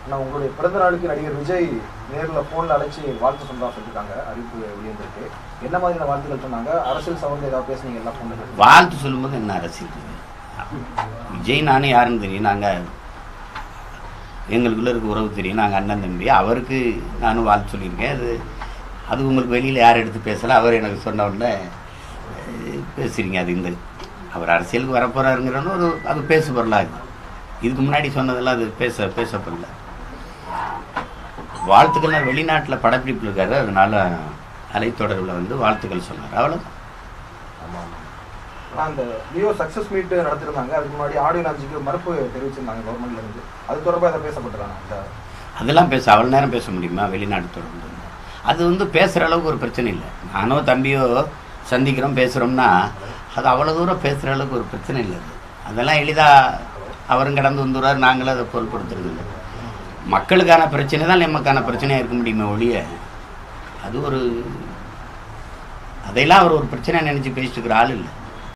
ஆனால் உங்களுடைய பிறந்த நாளுக்கு நடிகர் விஜய் நேரில் ஃபோனில் அழைச்சி வாழ்த்து சொன்னா சொல்லியிருக்காங்க அறிவிப்பு வெளியிருந்திருக்கு என்ன மாதிரியான வாழ்த்துக்கள் சொன்னாங்க அரசியல் சம்மந்தம் ஏதாவது பேசுனீங்க எல்லாம் ஃபோனில் வாழ்த்து சொல்லும்போது என்ன அரசியல் இருக்கு? விஜய் நானும் யாருன்னு தெரியும் நாங்கள் எங்களுக்குள்ள இருக்க உறவு தெரியும் நாங்கள் அண்ணன் தம்பி அவருக்கு நானும் வாழ்த்து சொல்லியிருக்கேன் அது அது உங்களுக்கு வெளியில் யார் எடுத்து பேசல அவர் எனக்கு சொன்ன உடனே அஹ், பேசுறீங்க அது இந்த அவர் அரசியலுக்கு வரப்போறாருங்கிறன்னு ஒரு அது பேச பொருளாது இதுக்கு முன்னாடி சொன்னதெல்லாம் அது பேச பேசப்படல வாழ்த்துக்கள் நான் வெளிநாட்டில் படப்பிடிப்பில் இருக்காரு அதனால அலைத்தொடர்பில் வந்து வாழ்த்துக்கள் சொன்னார் அவ்வளோதான் ஆனால் அந்த லியோ சக்ஸஸ் மீட் நடத்திருந்தாங்க அதுக்கு முன்னாடி ஆடியோ லான்ச்சுக்கு மறுப்பு தெரிவிச்சிருந்தாங்க கவர்மெண்ட்ல இருந்து அது தொடர்பாக இதை பேசப்பட்டிருக்காங்க இந்த அதெல்லாம் பேச அவ்வளோ நேரம் பேச முடியுமா வெளிநாட்டு தொடர்பு அது வந்து பேசுகிற அளவுக்கு ஒரு பிரச்சனை இல்லை நானோ தம்பியோ சந்திக்கிறோம் பேசுகிறோம்னா அது அவ்வளோ தூரம் பேசுகிற அளவுக்கு ஒரு பிரச்சனை இல்லை அது அதெல்லாம் எளிதாக அவரும் கடந்து வந்துடுவார் நாங்களும் அதை பொருட்படுத்துறது இல்லை மக்களுக்கான பிரச்சனை தான் நமக்கான பிரச்சனையாக இருக்க முடியுமே ஒழிய அது ஒரு அதையெல்லாம் அவர் ஒரு பிரச்சனை நினச்சி பேசிட்டு இருக்கிற ஆள் இல்லை